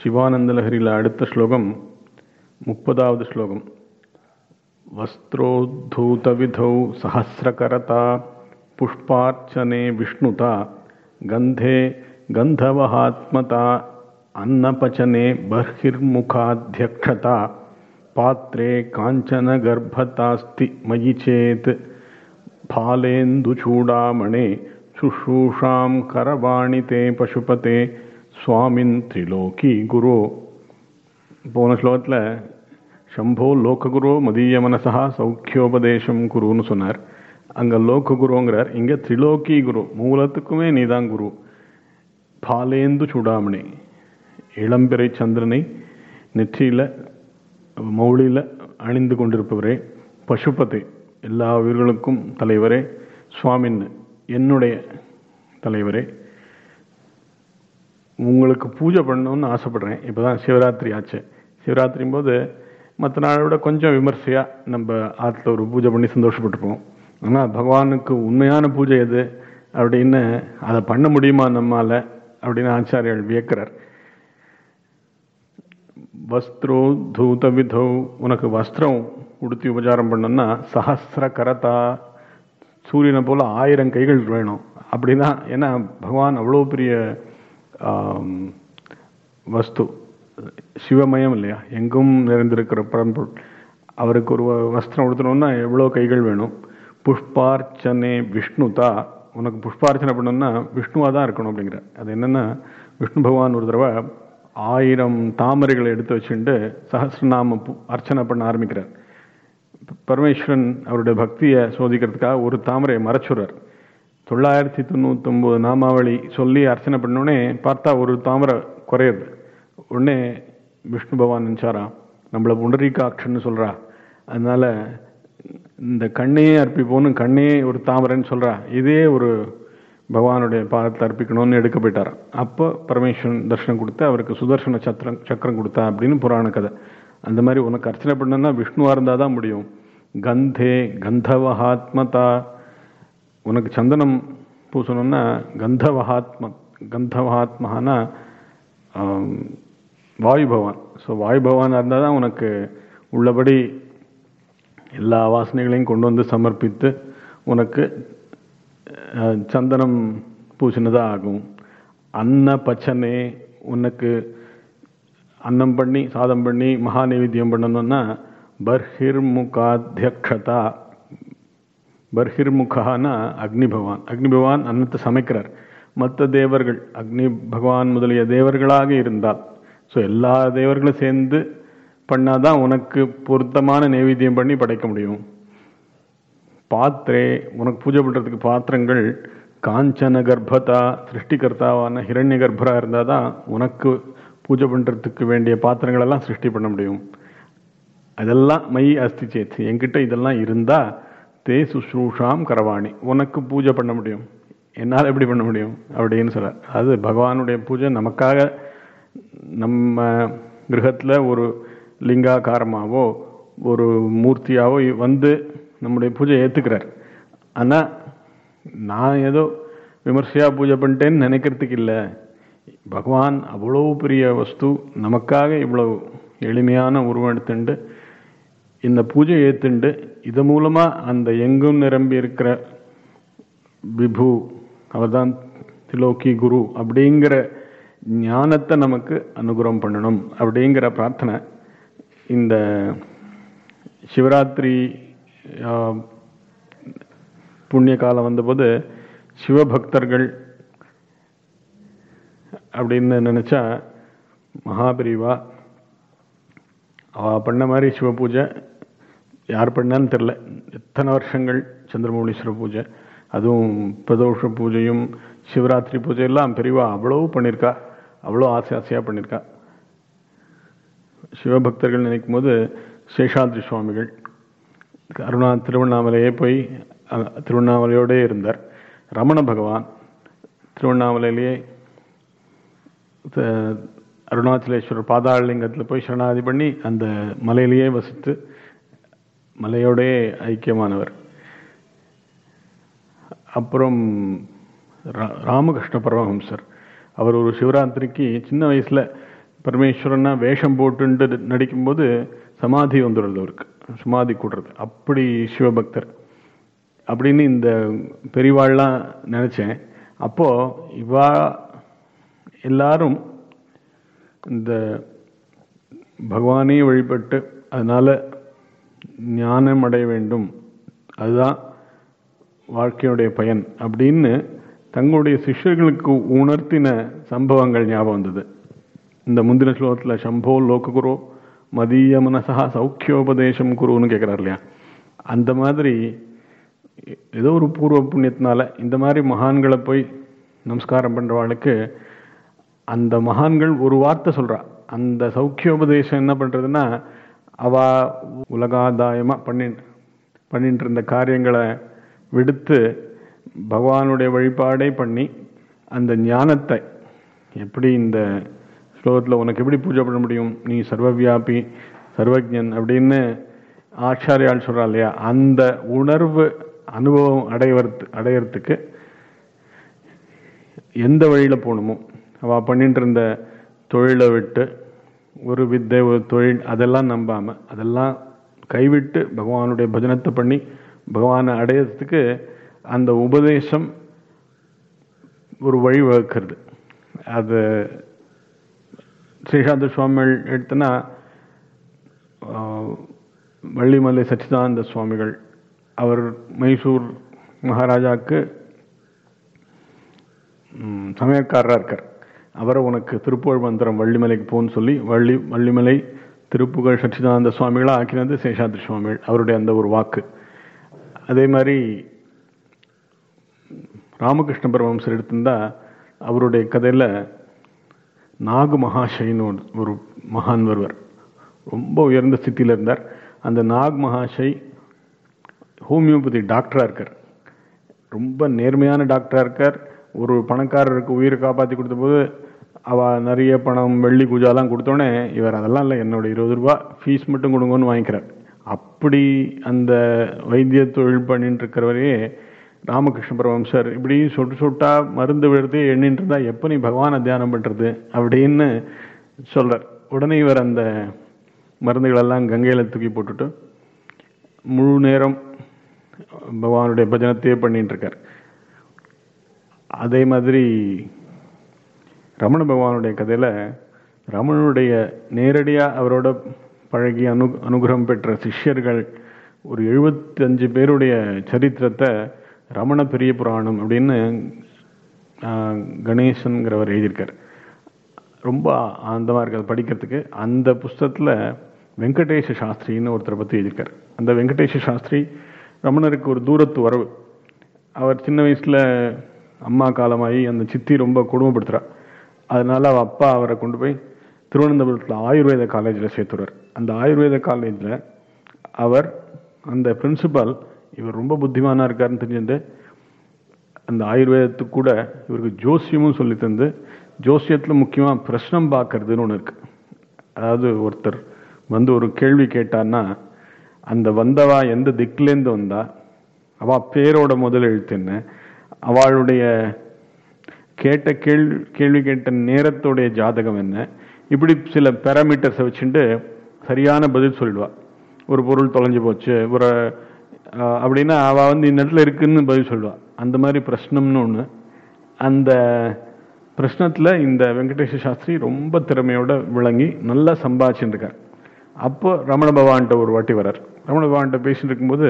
சிவானந்தலஹரியில் அடுத்த ஸ்லோகம் முப்பதாவது ஸ்லோகம் वस्त्रोद्धूतविधौ सहस्रकरता पुष्पार्चने विष्णुता गन्धे गन्धवहात्मता अन्नपचने बर्हिर्मुखाध्यक्षता पात्रे काञ्चनगर्भतास्ति मयि चेत् फालेन्दुचूडामणे शुश्रूषां करवाणि ते पशुपते स्वामिन् त्रिलोकी गुरो போன ஸ்லோகத்தில் சம்போ லோககுரு மதிய மனசா சௌக்கியோபதேசம் குருன்னு சொன்னார் அங்கே லோககுருங்கிறார் இங்கே திரிலோக்கி குரு மூலத்துக்குமே நீதான் குரு பாலேந்து சூடாமணி இளம்பிறை சந்திரனை நெற்றியில் மௌளியில் அணிந்து கொண்டிருப்பவரே பசுபதி எல்லா உயிர்களுக்கும் தலைவரே சுவாமின் என்னுடைய தலைவரே உங்களுக்கு பூஜை பண்ணணும்னு ஆசைப்படுறேன் இப்போ தான் சிவராத்திரி ஆச்சு சிவராத்திரியும் போது மற்ற நாளை விட கொஞ்சம் விமர்சையாக நம்ம ஆற்றுல ஒரு பூஜை பண்ணி சந்தோஷப்பட்டுப்போம் ஆனால் பகவானுக்கு உண்மையான பூஜை எது அப்படின்னு அதை பண்ண முடியுமா நம்மால் அப்படின்னு ஆச்சாரியர்கள் வியக்கிறார் வஸ்திரோ தூத விதோ உனக்கு வஸ்திரம் உடுத்தி உபச்சாரம் பண்ணோம்னா சஹசிர கரதா சூரியனை போல ஆயிரம் கைகள் வேணும் அப்படின்னா ஏன்னா பகவான் அவ்வளோ பெரிய வஸ்து சிவமயம் இல்லையா எங்கும் நிறைந்திருக்கிற பரம்பொருள் அவருக்கு ஒரு வஸ்திரம் உடுத்தணும்னா எவ்வளோ கைகள் வேணும் புஷ்பார்ச்சனை விஷ்ணுதா உனக்கு புஷ்பார்ச்சனை பண்ணணும்னா விஷ்ணுவாக தான் இருக்கணும் அப்படிங்கிற அது என்னென்னா விஷ்ணு பகவான் ஒரு தடவை ஆயிரம் தாமரைகளை எடுத்து வச்சுட்டு சஹசிரநாம அர்ச்சனை பண்ண ஆரம்பிக்கிறார் பரமேஸ்வரன் அவருடைய பக்தியை சோதிக்கிறதுக்காக ஒரு தாமரையை மறைச்சுறார் தொள்ளாயிரத்தி தொண்ணூத்தொம்பது நாமாவளி சொல்லி அர்ச்சனை பண்ணோடனே பார்த்தா ஒரு தாமரை குறையுது உடனே விஷ்ணு பகவான் நினச்சாராம் நம்மளை புண்டரீகாட்சன்னு சொல்கிறா அதனால இந்த கண்ணையே அர்ப்பிப்போன்னு கண்ணே ஒரு தாமரைன்னு சொல்கிறா இதே ஒரு பகவானுடைய பாதத்தை அர்ப்பிக்கணும்னு எடுக்க போயிட்டாராம் அப்போ பரமேஸ்வரன் தர்ஷனம் கொடுத்து அவருக்கு சுதர்சன சத்திரம் சக்கரம் கொடுத்தா அப்படின்னு புராண கதை அந்த மாதிரி உனக்கு அர்ச்சனை பண்ணனா விஷ்ணுவாக இருந்தால் தான் முடியும் கந்தே கந்தவஹாத்மதா உனக்கு சந்தனம் பூசணும்னா கந்தவஹாத்ம கந்தவஹாத்மஹானா வாயு பகவான் ஸோ வாயு பகவானாக இருந்தால் தான் உனக்கு உள்ளபடி எல்லா வாசனைகளையும் கொண்டு வந்து சமர்ப்பித்து உனக்கு சந்தனம் பூசினதாக ஆகும் அன்ன பச்சனே உனக்கு அன்னம் பண்ணி சாதம் பண்ணி மகா நைவேத்தியம் பண்ணணும்னா பர்ஹிர்முகாத்தியக்ஷதா பர்ஹிர்முகானா அக்னி பகவான் அக்னி பகவான் அன்னத்தை சமைக்கிறார் மற்ற தேவர்கள் அக்னி பகவான் முதலிய தேவர்களாக இருந்தால் ஸோ எல்லா தேவர்களும் சேர்ந்து பண்ணாதான் உனக்கு பொருத்தமான நைவேத்தியம் பண்ணி படைக்க முடியும் பாத்திரே உனக்கு பூஜை பண்ணுறதுக்கு பாத்திரங்கள் காஞ்சன கர்ப்பதா சிருஷ்டிகர்த்தாவான ஹிரண்ய கர்ப்பராக இருந்தால் தான் உனக்கு பூஜை பண்ணுறதுக்கு வேண்டிய பாத்திரங்களெல்லாம் சிருஷ்டி பண்ண முடியும் அதெல்லாம் மை அஸ்தி சேத் என்கிட்ட இதெல்லாம் இருந்தால் தே சுஷ்ரூஷாம் கரவாணி உனக்கு பூஜை பண்ண முடியும் என்னால் எப்படி பண்ண முடியும் அப்படின்னு சொல்கிறார் அது பகவானுடைய பூஜை நமக்காக நம்ம கிரகத்தில் ஒரு லிங்காகாரமாகவோ ஒரு மூர்த்தியாவோ வந்து நம்முடைய பூஜை ஏற்றுக்கிறார் ஆனால் நான் ஏதோ விமர்சையாக பூஜை பண்ணிட்டேன்னு நினைக்கிறதுக்கு இல்லை பகவான் அவ்வளோ பெரிய வஸ்து நமக்காக இவ்வளோ எளிமையான உருவம் எடுத்துண்டு இந்த பூஜை ஏற்றுண்டு இது மூலமாக அந்த எங்கும் நிரம்பி இருக்கிற விபு அவர்தான் திலோக்கி குரு அப்படிங்கிற ஞானத்தை நமக்கு அனுகிரகம் பண்ணணும் அப்படிங்கிற பிரார்த்தனை இந்த சிவராத்திரி புண்ணிய காலம் வந்தபோது சிவபக்தர்கள் அப்படின்னு நினச்சா மகாபிரிவா அவள் பண்ண மாதிரி சிவ பூஜை யார் பண்ணான்னு தெரில எத்தனை வருஷங்கள் சந்திரமௌலீஸ்வர பூஜை அதுவும் பிரதோஷ பூஜையும் சிவராத்திரி பூஜையெல்லாம் பெரியவா அவ்வளோ பண்ணியிருக்கா அவ்வளோ ஆசை ஆசையாக பண்ணியிருக்கா சிவபக்தர்கள் நினைக்கும் போது சேஷாத்ரி சுவாமிகள் அருணா திருவண்ணாமலையே போய் திருவண்ணாமலையோடே இருந்தார் ரமண பகவான் திருவண்ணாமலையிலேயே அருணாச்சலேஸ்வரர் பாதாளலிங்கத்தில் போய் சரணாதி பண்ணி அந்த மலையிலேயே வசித்து மலையோடே ஐக்கியமானவர் அப்புறம் ராமகிருஷ்ண பரமஹம்சர் அவர் ஒரு சிவராத்திரிக்கு சின்ன வயசில் பரமேஸ்வரனா வேஷம் போட்டுட்டு நடிக்கும்போது சமாதி வந்துடுறது அவருக்கு சமாதி கூடுறது அப்படி சிவபக்தர் அப்படின்னு இந்த பெரிவாள்லாம் நினைச்சேன் அப்போ இவா எல்லாரும் இந்த பகவானே வழிபட்டு அதனால ஞானம் அடைய வேண்டும் அதுதான் வாழ்க்கையுடைய பயன் அப்படின்னு தங்களுடைய சிஷ்யர்களுக்கு உணர்த்தின சம்பவங்கள் ஞாபகம் வந்தது இந்த முந்தின ஸ்லோகத்தில் சம்போ லோககுரு மதிய மனசா சௌக்கியோபதேசம் குருன்னு கேட்குறாரு இல்லையா அந்த மாதிரி ஏதோ ஒரு பூர்வ புண்ணியத்தினால இந்த மாதிரி மகான்களை போய் நமஸ்காரம் பண்ணுறவாளுக்கு அந்த மகான்கள் ஒரு வார்த்தை சொல்றா அந்த சௌக்கியோபதேசம் என்ன பண்றதுன்னா அவ உலகாதாயமா பண்ணி பண்ணிட்டு இருந்த காரியங்களை விடுத்து பகவானுடைய வழிபாடே பண்ணி அந்த ஞானத்தை எப்படி இந்த ஸ்லோகத்தில் உனக்கு எப்படி பூஜை பண்ண முடியும் நீ சர்வவியாபி சர்வஜன் அப்படின்னு ஆச்சாரியால் சொல்றா இல்லையா அந்த உணர்வு அனுபவம் அடைவறது அடையறதுக்கு எந்த வழியில போகணுமோ அவ பண்ணிட்டு இருந்த தொழிலை விட்டு ஒரு வித்தை ஒரு தொழில் அதெல்லாம் நம்பாம அதெல்லாம் கைவிட்டு பகவானுடைய பஜனத்தை பண்ணி பகவானை அடையிறதுக்கு அந்த உபதேசம் ஒரு வழி வகுக்கிறது அது ஸ்ரீசாந்த சுவாமிகள் எடுத்தனா வள்ளிமலை சச்சிதானந்த சுவாமிகள் அவர் மைசூர் மகாராஜாவுக்கு சமயக்காரராக இருக்கார் அவரை உனக்கு திருப்புகழ் மந்திரம் வள்ளிமலைக்கு போன்னு சொல்லி வள்ளி வள்ளிமலை திருப்புகழ் சச்சிதானந்த சுவாமிகளாக ஆக்கினது சேஷாத்ரி சுவாமிகள் அவருடைய அந்த ஒரு வாக்கு அதே மாதிரி ராமகிருஷ்ண பரமஹம்சர் எடுத்திருந்தா அவருடைய கதையில் நாகு மகாஷைன்னு ஒரு மகான் வருவர் ரொம்ப உயர்ந்த ஸ்தித்தியில் இருந்தார் அந்த நாக் மகாஷை ஹோமியோபதி டாக்டராக இருக்கார் ரொம்ப நேர்மையான டாக்டராக இருக்கார் ஒரு பணக்காரருக்கு உயிரை காப்பாற்றி கொடுத்தபோது அவ நிறைய பணம் வெள்ளி பூஜாலாம் கொடுத்தோடனே இவர் அதெல்லாம் இல்லை என்னோட இருபது ரூபா ஃபீஸ் மட்டும் கொடுங்கன்னு வாங்கிக்கிறார் அப்படி அந்த வைத்திய தொழில் பண்ணிட்டு இருக்கிறவரையே ராமகிருஷ்ண பரமம்சர் இப்படி சொட்டு சொட்டா மருந்து விழுது எண்ணிட்டு இருந்தா எப்போ நீ பகவானை தியானம் பண்றது அப்படின்னு சொல்றார் உடனே இவர் அந்த மருந்துகளெல்லாம் கங்கையில தூக்கி போட்டுட்டு முழு நேரம் பகவானுடைய பஜனத்தையே பண்ணிட்டு இருக்கார் அதே மாதிரி ரமண பகவானுடைய கதையில ரமணனுடைய நேரடியா அவரோட பழகி அனு அனுகிரகம் பெற்ற சிஷ்யர்கள் ஒரு எழுபத்தஞ்சு பேருடைய சரித்திரத்தை ரமண பெரிய புராணம் அப்படின்னு கணேசன்கிறவர் எழுதியிருக்கார் ரொம்ப ஆனந்தமாக இருக்குது படிக்கிறதுக்கு அந்த புஸ்தகத்தில் வெங்கடேஷ சாஸ்திரின்னு ஒருத்தரை பற்றி எழுதியிருக்கார் அந்த வெங்கடேஷ சாஸ்திரி ரமணருக்கு ஒரு தூரத்து வரவு அவர் சின்ன வயசில் அம்மா காலமாகி அந்த சித்தி ரொம்ப கொடுமைப்படுத்துகிறா அதனால அவ அப்பா அவரை கொண்டு போய் திருவனந்தபுரத்தில் ஆயுர்வேத காலேஜில் சேர்த்துறார் அந்த ஆயுர்வேத காலேஜில் அவர் அந்த பிரின்சிபால் இவர் ரொம்ப புத்திமானா இருக்காருன்னு தெரிஞ்சுட்டு அந்த ஆயுர்வேதத்துக்கு கூட இவருக்கு ஜோசியமும் சொல்லி தந்து ஜோசியத்தில் முக்கியமாக பிரശ്னம் பார்க்கறதுன்னு ஒன்று இருக்கு அதாவது ஒருத்தர் வந்து ஒரு கேள்வி கேட்டான்னா அந்த வந்தவா எந்த திக்கிலேருந்து வந்தா அவ பேரோட முதல் எழுத்து என்ன அவளுடைய கேட்ட கேள்வி கேள்வி கேட்ட நேரத்தோடைய ஜாதகம் என்ன இப்படி சில பேராமீட்டர்ஸை வச்சுட்டு சரியான பதில் சொல்லிடுவா ஒரு பொருள் தொலைஞ்சு போச்சு ஒரு அப்படின்னா அவள் வந்து இந்த இடத்துல இருக்குன்னு பதில் சொல்லுவாள் அந்த மாதிரி பிரശ്னம்னு ஒன்று அந்த பிரശ്னத்தில் இந்த வெங்கடேஷ சாஸ்திரி ரொம்ப திறமையோட விளங்கி நல்லா சம்பாதிச்சுட்டு இருக்கார் அப்போ ரமண பகவான்கிட்ட ஒரு வாட்டி வரார் ரமண பகவான்கிட்ட பேசிட்டு இருக்கும்போது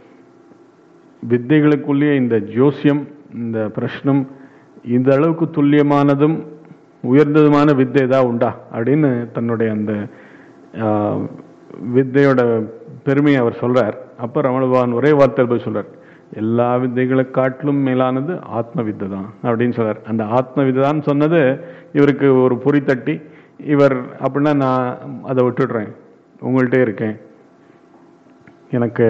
வித்தைகளுக்குள்ளேயே இந்த ஜோசியம் இந்த பிரശ്னம் இந்த அளவுக்கு துல்லியமானதும் உயர்ந்ததுமான வித்தை ஏதாவது உண்டா அப்படின்னு தன்னுடைய அந்த வித்தையோட பெருமையை அவர் சொல்றார் அப்ப ரமண பகவான் ஒரே வார்த்தை போய் சொல்றார் எல்லா வித்தைகளை காட்டிலும் மேலானது ஆத்ம வித்தை தான் அப்படின்னு சொல்றார் அந்த ஆத்ம வித்தை தான் சொன்னது இவருக்கு ஒரு பொறி தட்டி இவர் அப்படின்னா நான் அதை விட்டுடுறேன் உங்கள்கிட்ட இருக்கேன் எனக்கு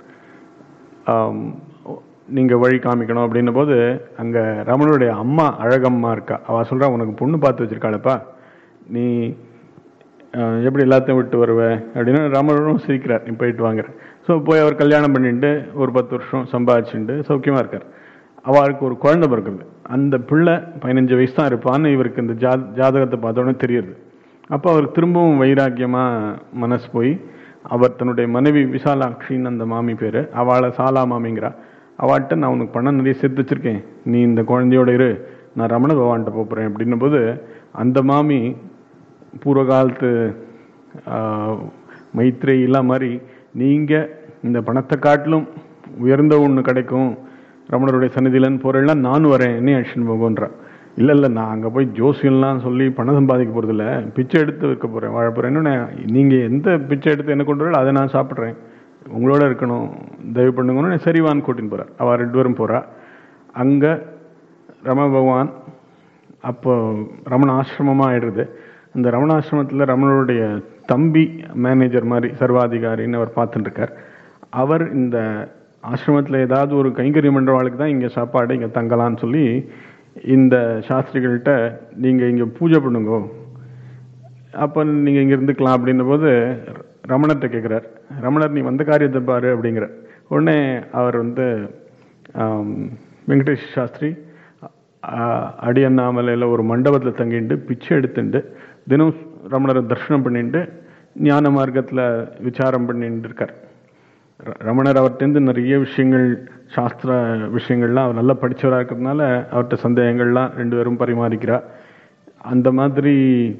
நீங்க வழி காமிக்கணும் அப்படின்ன போது அங்க ரமணனுடைய அம்மா அழகம்மா இருக்கா அவ சொல்றா உனக்கு பொண்ணு பார்த்து வச்சிருக்காளப்பா நீ எப்படி எல்லாத்தையும் விட்டு வருவ அப்படின்னு ராமனும் சிரிக்கிறார் நீ போயிட்டு வாங்குற ஸோ போய் அவர் கல்யாணம் பண்ணிட்டு ஒரு பத்து வருஷம் சம்பாதிச்சுட்டு சௌக்கியமா இருக்கார் அவளுக்கு ஒரு குழந்தை பிறக்குது அந்த பிள்ளை பதினஞ்சு வயசு தான் இருப்பான்னு இவருக்கு இந்த ஜா ஜாதகத்தை பார்த்தோன்னே தெரியுது அப்போ அவர் திரும்பவும் வைராக்கியமா மனசு போய் அவர் தன்னுடைய மனைவி விசாலாட்சின்னு அந்த மாமி பேரு அவளை சாலா மாமிங்கிறா அவள்கிட்ட நான் உனக்கு பணம் நிறைய சேர்த்து வச்சிருக்கேன் நீ இந்த குழந்தையோட இரு நான் ரமண பகவான்கிட்ட போகிறேன் அப்படின்னும் போது அந்த மாமி பூர்வ காலத்து ஆஹ், மைத்ரேயிலாம் மாதிரி நீங்க இந்த பணத்தை காட்டிலும் உயர்ந்த ஒன்று கிடைக்கும் ரமணருடைய சந்நிதியிலன்னு போறேன்னா நானும் வரேன் என்ன அழிச்சுன்னு போகன்றா இல்லை இல்லை நான் அங்கே போய் ஜோசியம்லாம் சொல்லி பணம் சம்பாதிக்க போகிறதில்ல பிச்சை எடுத்து வைக்க போகிறேன் வாழ போகிறேன் இன்னொன்று நீங்கள் எந்த பிச்சை எடுத்து என்ன கொண்டு வரீங்களோ அதை நான் சாப்பிட்றேன் உங்களோட இருக்கணும் தயவு பண்ணுங்கன்னு சரிவான்னு கூட்டின்னு போகிறார் அவள் ரெண்டு பேரும் போகிறா அங்கே ரம பகவான் அப்போ ரமண ஆசிரமமாக ஆயிடுறது அந்த ரமணாசிரமத்தில் ரமணருடைய தம்பி மேனேஜர் மாதிரி சர்வாதிகாரின்னு அவர் பார்த்துட்டு இருக்கார் அவர் இந்த ஆசிரமத்தில் ஏதாவது ஒரு கைங்கரியம் பண்ணுறவாளுக்கு தான் இங்கே சாப்பாடு இங்கே தங்கலாம்னு சொல்லி இந்த சாஸ்திரிகள்கிட்ட நீங்கள் இங்கே பூஜை பண்ணுங்க அப்போ நீங்கள் இங்கே இருந்துக்கலாம் அப்படின்னும் போது ரமணர்கிட்ட கேட்குறார் ரமணர் நீ வந்த காரியத்தை பாரு அப்படிங்கிற உடனே அவர் வந்து ஆம், வெங்கடேஷ் சாஸ்திரி ஆ- அடியண்ணாமலையில் ஒரு மண்டபத்தில் தங்கிட்டு பிச்சை எடுத்துட்டு தினம் ரமணரை தரிசனம் பண்ணிட்டு ஞான மார்க்கத்தில் விசாரம் பண்ணிட்டு இருக்கார் ர- ரமணர் அவர்கிட்டருந்து நிறைய விஷயங்கள் சாஸ்திர விஷயங்கள்லாம் அவர் நல்லா படிச்சவராக இருக்கிறதுனால அவர்கிட்ட சந்தேகங்கள்லாம் ரெண்டு பேரும் பரிமாறிக்கிறா அந்த மாதிரி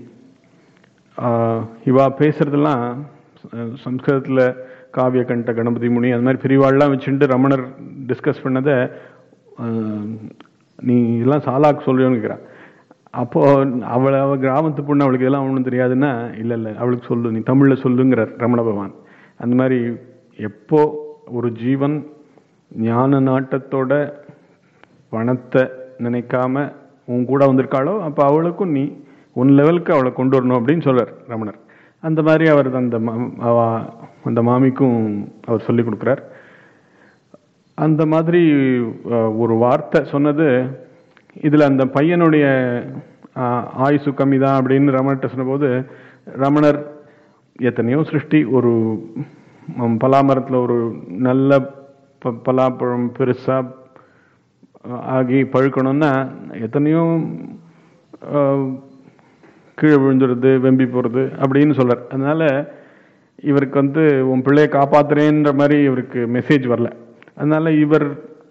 ஆஹ், இவா பேசுறதெல்லாம் ச- சம்ஸ்கிருதத்துல காவிய கண்ட கணபதி முனி அந்த மாதிரி பிரிவாள்லாம் வச்சுட்டு ரமணர் டிஸ்கஸ் பண்ணதை ஆஹ், நீ இதெல்லாம் சாலாக்கு சொல்லுவேன்னு கேட்குறான் அப்போ அவளை அவ கிராமத்து பொண்ணு அவளுக்கு இதெல்லாம் ஒன்றும் தெரியாதுன்னா இல்லை இல்லை அவளுக்கு சொல்லு நீ தமிழ்ல சொல்லுங்கிறார் ரமண பகவான் அந்த மாதிரி எப்போ ஒரு ஜீவன் ஞான நாட்டத்தோட பணத்தை நினைக்காம உன் கூட வந்திருக்காளோ அப்போ அவளுக்கும் நீ உன் லெவலுக்கு அவளை கொண்டு வரணும் அப்படின்னு சொல்றார் ரமணர் அந்த மாதிரி அவர் அந்த மா- அவ- அந்த மாமிக்கும் அவர் சொல்லி கொடுக்குறார் அந்த மாதிரி அஹ், ஒரு வார்த்தை சொன்னது இதுல அந்த பையனுடைய அஹ், ஆயுசு கம்மி தான் அப்படின்னு ரமணர்கிட்ட சொன்னபோது ரமணர் எத்தனையோ சிருஷ்டி ஒரு ம், பலாமரத்துல ஒரு நல்ல ப- பலாப்பழம் பெருசா அஹ், ஆகி பழுக்கணும்னா எத்தனையோ அஹ், கீழே விழுந்துடுது வெம்பி போறது அப்படின்னு சொல்றார் அதனால இவருக்கு வந்து உன் பிள்ளையை காப்பாத்துறேன்ற மாதிரி இவருக்கு மெசேஜ் வரல அதனால இவர்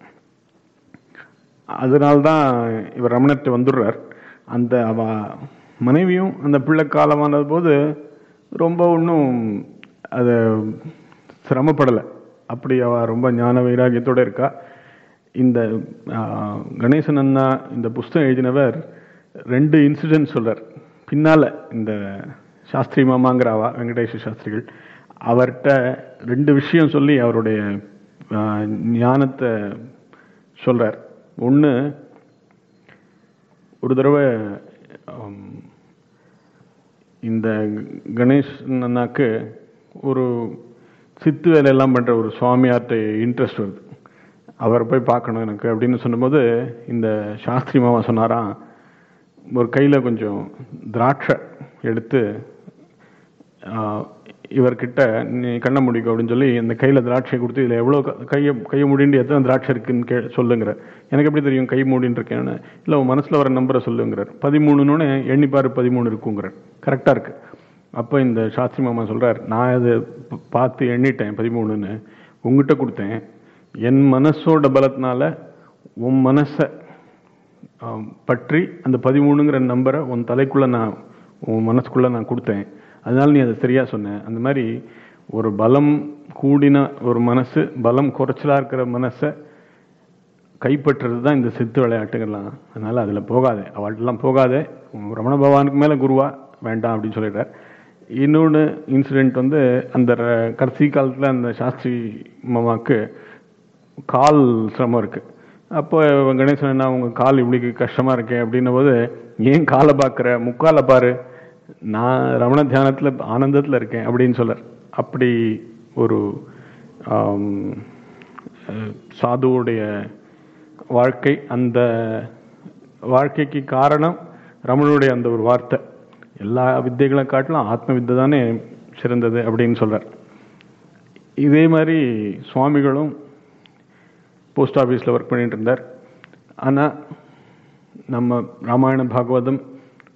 அதனால்தான் இவர் ரமணர்கிட்ட வந்துடுறார் அந்த அவ மனைவியும் அந்த பிள்ளை காலமானது போது ரொம்ப ஒன்றும் அது சிரமப்படலை அப்படி அவ ரொம்ப ஞான வைராகியத்தோட இருக்கா இந்த ஆ, கணேசன் அண்ணா இந்த புஸ்தகம் எழுதினவர் ரெண்டு இன்சிடென்ட் சொல்றார் பின்னால இந்த சாஸ்திரி மாமாங்கிறவா வெங்கடேஷ சாஸ்திரிகள் அவர்கிட்ட ரெண்டு விஷயம் சொல்லி அவருடைய ஆ, ஞானத்தை சொல்றார் ஒன்று ஒரு தடவை ஆம், இந்த கணேஷ் அண்ணாக்கு ஒரு சித்து வேலையெல்லாம் பண்ற ஒரு சுவாமியார்ட்ட இன்ட்ரெஸ்ட் வருது அவரை போய் பார்க்கணும் எனக்கு அப்படின்னு சொன்னபோது இந்த சாஸ்திரி மாமா சொன்னாராம் ஒரு கையில கொஞ்சம் திராட்சை எடுத்து ஆஹ், இவர்கிட்ட நீ கண்ணை முடிக்கும் அப்படின்னு சொல்லி இந்த கையில திராட்சை கொடுத்து இதுல எவ்வளவு க- கையை கையை மூடிண்டு எத்தனை திராட்சை இருக்குன்னு கே சொல்லுங்கிற எனக்கு எப்படி தெரியும் கை மூடின்னு இருக்கேன்னு இல்ல உன் மனசுல வர நம்பரை சொல்லுங்கிறார் பதிமூணுன்னு எண்ணிப்பாரு பதிமூணு இருக்குங்கிறார் கரெக்டா இருக்கு அப்போ இந்த சாஸ்திரி மாமா சொல்றார் நான் அதை ப- பார்த்து எண்ணிட்டேன் பதிமூணுன்னு உங்ககிட்ட கொடுத்தேன் என் மனசோட பலத்தினால உன் மனசை ஆம், பற்றி அந்த பதிமூணுங்கிற நம்பரை உன் தலைக்குள்ள நான் உன் மனசுக்குள்ள நான் கொடுத்தேன் அதனால நீ அதை சரியா சொன்ன அந்த மாதிரி ஒரு பலம் கூடின ஒரு மனசு பலம் குறைச்சலா இருக்கிற மனசை கைப்பற்றுறது தான் இந்த சித்து விளையாட்டுங்கலாம் அதனால அதுல போகாதே அவள்கிட்டலாம் போகாதே உன் ரமண பகவானுக்கு மேல குருவா வேண்டாம் அப்படின்னு சொல்லிடுறார் இன்னொன்று இன்சிடென்ட் வந்து அந்த ர- கடைசி காலத்துல அந்த சாஸ்திரி மாமாக்கு கால் சிரமம் இருக்கு அப்போ கணேசன் அண்ணா உங்க கால் இப்படி கஷ்டமா இருக்கே அப்படின்னும் போது ஏன் காலை பார்க்குற முக்காலை பாரு நான் ரமண தியானத்துல ஆனந்தத்துல இருக்கேன் அப்படின்னு சொல்றார் அப்படி ஒரு ஆம், அஹ், சாதுவுடைய வாழ்க்கை அந்த வாழ்க்கைக்கு காரணம் ரமணனுடைய அந்த ஒரு வார்த்தை எல்லா வித்தைகளை காட்டிலும் ஆத்ம வித்தை தானே சிறந்தது அப்படின்னு சொல்றார் இதே மாதிரி சுவாமிகளும் போஸ்ட் ஆஃபீஸில் ஒர்க் பண்ணிட்டு இருந்தார் ஆனால் நம்ம ராமாயண பாகவதம்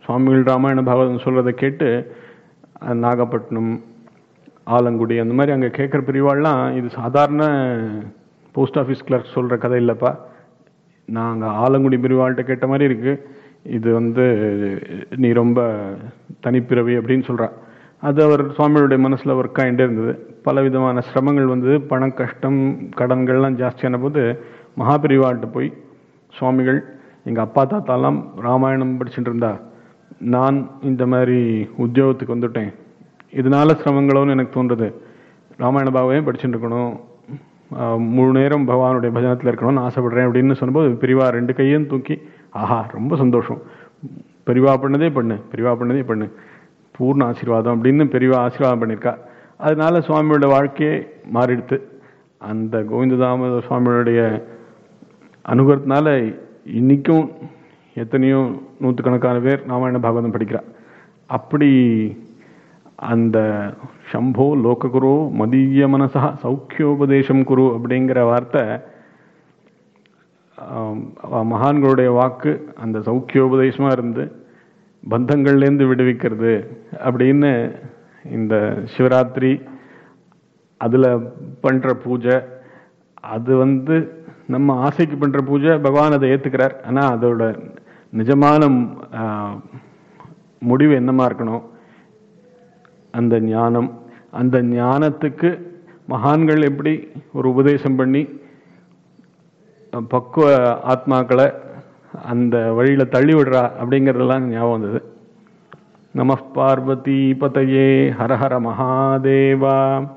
சுவாமிகள் ராமாயண பாகவதம் சொல்றதை கேட்டு அஹ், நாகப்பட்டினம் ஆலங்குடி அந்த மாதிரி அங்கே கேட்குற பிரிவாள்லாம் இது சாதாரண போஸ்ட் ஆஃபீஸ் கிளர்க் சொல்கிற கதை இல்லைப்பா நாங்கள் ஆலங்குடி பிரிவாள்கிட்ட கேட்ட மாதிரி இருக்கு இது வந்து நீ ரொம்ப தனிப்பிறவி அப்படின்னு சொல்றா அது அவர் சுவாமியுடைய மனசில் ஒர்க் ஆகிட்டே இருந்தது பல விதமான சிரமங்கள் வந்தது பண கஷ்டம் கடன்கள்லாம் ஜாஸ்தியான போது மகாபிரிவாள்கிட்ட போய் சுவாமிகள் எங்கள் அப்பா தாத்தாலாம் ராமாயணம் படிச்சுட்டு இருந்தா நான் இந்த மாதிரி உத்தியோகத்துக்கு வந்துட்டேன் இதனால சிரமங்களோன்னு எனக்கு தோன்றுது ராமாயண பாகவே படிச்சுட்டு இருக்கணும் ஆஹ் முழு நேரம் பகவானுடைய பஜனத்தில் இருக்கணும்னு ஆசைப்படுறேன் அப்படின்னு சொன்னபோது பெரியவா ரெண்டு கையும் தூக்கி ஆஹா ரொம்ப சந்தோஷம் பெரியவா பண்ணதே பண்ணு பெரியவா பண்ணதே பண்ணு பூர்ண ஆசீர்வாதம் அப்படின்னு பெரியவா ஆசீர்வாதம் பண்ணியிருக்கா அதனால சுவாமியோட வாழ்க்கையே மாறிடுத்து அந்த கோவிந்ததாம சுவாமியோடைய அனுகிரகத்தினால இன்னைக்கும் எத்தனையோ நூற்றுக்கணக்கான பேர் ராமாயண பாகவதம் படிக்கிறா அப்படி அந்த சம்போ லோககுரு மதிய மனசா சௌக்கியோபதேசம் குரு அப்படிங்கிற வார்த்தை ஆம், அவ மகான்களுடைய வாக்கு அந்த சௌக்கியோபதேசமா இருந்து பந்தங்கள்லேருந்து விடுவிக்கிறது அப்படின்னு இந்த சிவராத்திரி அதில் பண்ற பூஜை அது வந்து நம்ம ஆசைக்கு பண்ற பூஜை பகவான் அதை ஏத்துக்கிறார் ஆனா அதோட நிஜமான ஆ, முடிவு என்னமா இருக்கணும் அந்த ஞானம் அந்த ஞானத்துக்கு மகான்கள் எப்படி ஒரு உபதேசம் பண்ணி அஹ், பக்குவ ஆத்மாக்களை அந்த வழியில தள்ளி விடுறா அப்படிங்கறதெல்லாம் ஞாபகம் வந்தது நம பார்வதி பதையே ஹர ஹர மகாதேவா